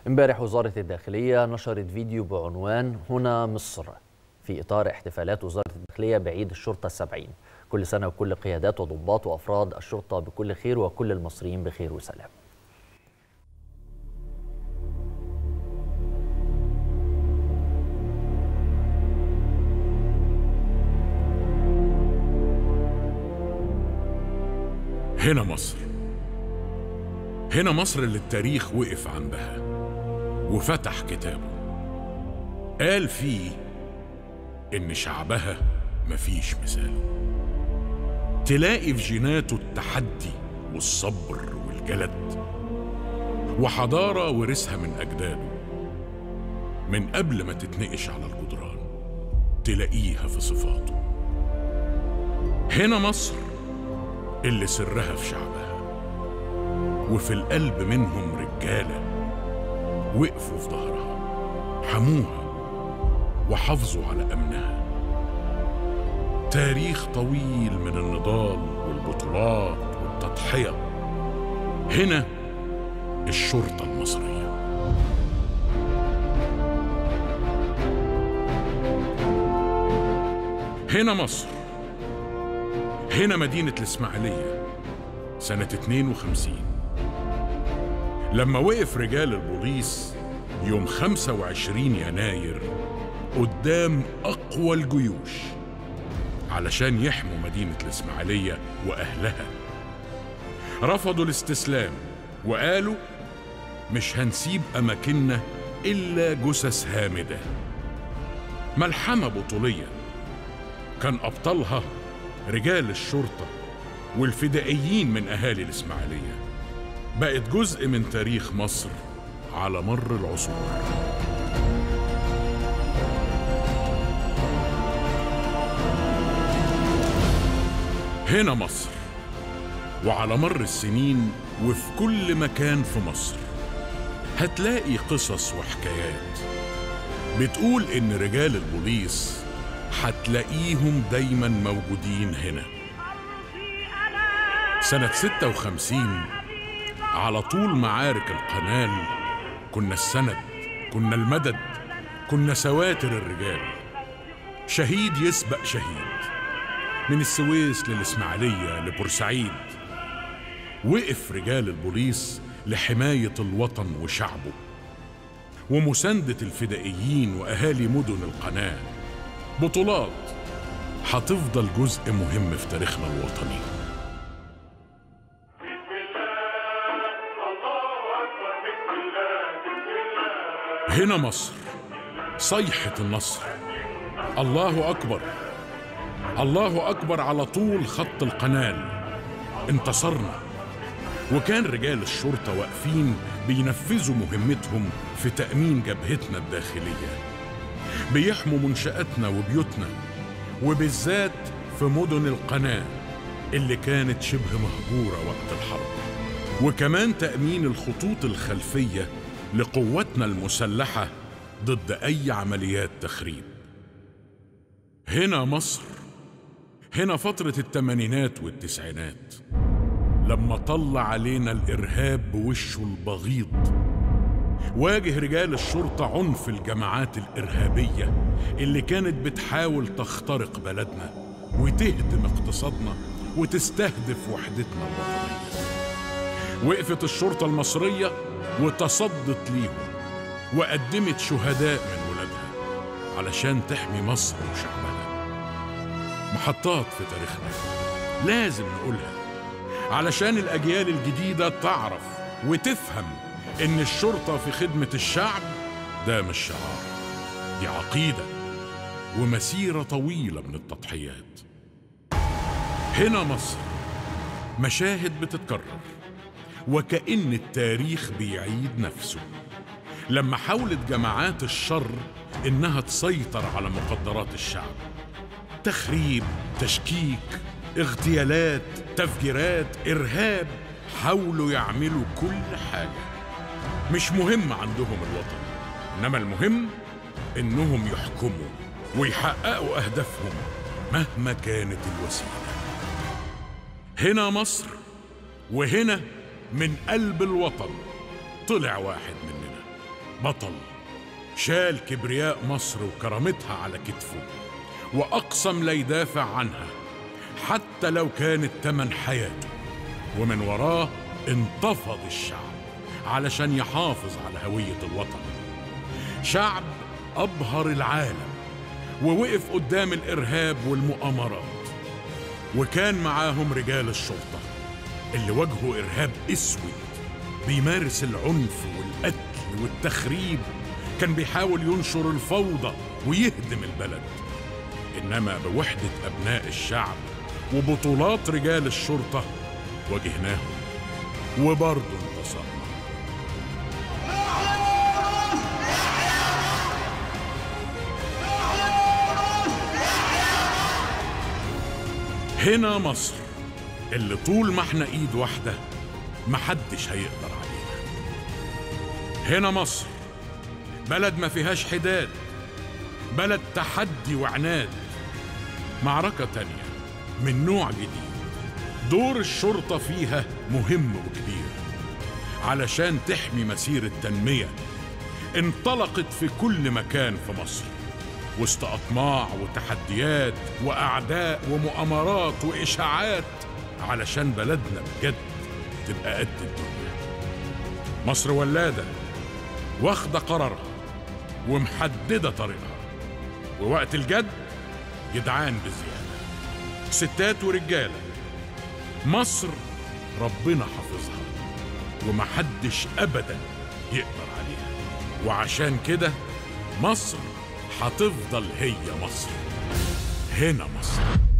امبارح وزارة الداخلية نشرت فيديو بعنوان هنا مصر في إطار احتفالات وزارة الداخلية بعيد الشرطة السبعين كل سنة وكل قيادات وضباط وأفراد الشرطة بكل خير وكل المصريين بخير وسلام هنا مصر هنا مصر اللي التاريخ وقف عندها وفتح كتابه قال فيه إن شعبها مفيش مثال تلاقي في جيناته التحدي والصبر والجلد وحضارة ورثها من أجداده من قبل ما تتنقش على الجدران تلاقيها في صفاته هنا مصر اللي سرها في شعبها وفي القلب منهم رجالة وقفوا في ظهرها حموها وحافظوا على أمنها تاريخ طويل من النضال والبطولات والتضحية هنا الشرطة المصرية هنا مصر هنا مدينة الإسماعيلية سنة 52 لما وقف رجال البوليس يوم 25 يناير قدام أقوى الجيوش علشان يحموا مدينة الإسماعيلية وأهلها رفضوا الاستسلام وقالوا مش هنسيب أماكننا إلا جثث هامدة ملحمة بطولية كان أبطالها رجال الشرطة والفدائيين من أهالي الإسماعيلية بقت جزء من تاريخ مصر على مر العصور هنا مصر وعلى مر السنين وفي كل مكان في مصر هتلاقي قصص وحكايات بتقول إن رجال البوليس هتلاقيهم دايما موجودين هنا سنة 56 على طول معارك القنال كنا السند كنا المدد كنا سواتر الرجال شهيد يسبق شهيد من السويس للإسماعيلية لبورسعيد وقف رجال البوليس لحماية الوطن وشعبه ومساندة الفدائيين وأهالي مدن القناة بطولات هتفضل جزء مهم في تاريخنا الوطني هنا مصر صيحة النصر الله أكبر الله أكبر على طول خط القنال انتصرنا وكان رجال الشرطة واقفين بينفذوا مهمتهم في تأمين جبهتنا الداخلية بيحموا منشآتنا وبيوتنا وبالذات في مدن القناة اللي كانت شبه مهجورة وقت الحرب وكمان تأمين الخطوط الخلفية لقواتنا المسلحة ضد أي عمليات تخريب هنا مصر هنا فترة التمانينات والتسعينات لما طلع علينا الإرهاب بوشه البغيض واجه رجال الشرطة عنف الجماعات الإرهابية اللي كانت بتحاول تخترق بلدنا وتهدم اقتصادنا وتستهدف وحدتنا الوطنية وقفت الشرطة المصرية وتصدت ليهم وقدمت شهداء من ولادها علشان تحمي مصر وشعبها محطات في تاريخنا لازم نقولها علشان الأجيال الجديدة تعرف وتفهم إن الشرطة في خدمة الشعب ده مش شعار دي عقيدة ومسيرة طويلة من التضحيات هنا مصر مشاهد بتتكرر وكأن التاريخ بيعيد نفسه لما حاولت جماعات الشر إنها تسيطر على مقدرات الشعب تخريب تشكيك اغتيالات تفجيرات إرهاب حاولوا يعملوا كل حاجة مش مهم عندهم الوطن إنما المهم إنهم يحكموا ويحققوا أهدافهم مهما كانت الوسيلة هنا مصر وهنا من قلب الوطن طلع واحد مننا بطل شال كبرياء مصر وكرامتها على كتفه وأقسم لا يدافع عنها حتى لو كانت تمن حياته ومن وراه انتفض الشعب علشان يحافظ على هوية الوطن شعب أبهر العالم ووقف قدام الإرهاب والمؤامرات وكان معاهم رجال الشرطة اللي واجهوا إرهاب أسود بيمارس العنف والقتل والتخريب كان بيحاول ينشر الفوضى ويهدم البلد إنما بوحدة أبناء الشعب وبطولات رجال الشرطة واجهناهم وبرضه انتصرنا هنا مصر اللي طول ما احنا ايد واحدة محدش هيقدر علينا هنا مصر بلد ما فيهاش حداد بلد تحدي وعناد معركة تانية من نوع جديد دور الشرطة فيها مهم وكبير علشان تحمي مسير التنمية انطلقت في كل مكان في مصر وسط أطماع وتحديات وأعداء ومؤامرات وإشاعات علشان بلدنا بجد تبقى قد الدنيا مصر ولادة واخدة قرارها ومحددة طريقها ووقت الجد جدعان بزيادة ستات ورجالة مصر ربنا حافظها ومحدش أبدا يقدر عليها وعشان كده مصر هتفضل هي مصر هنا مصر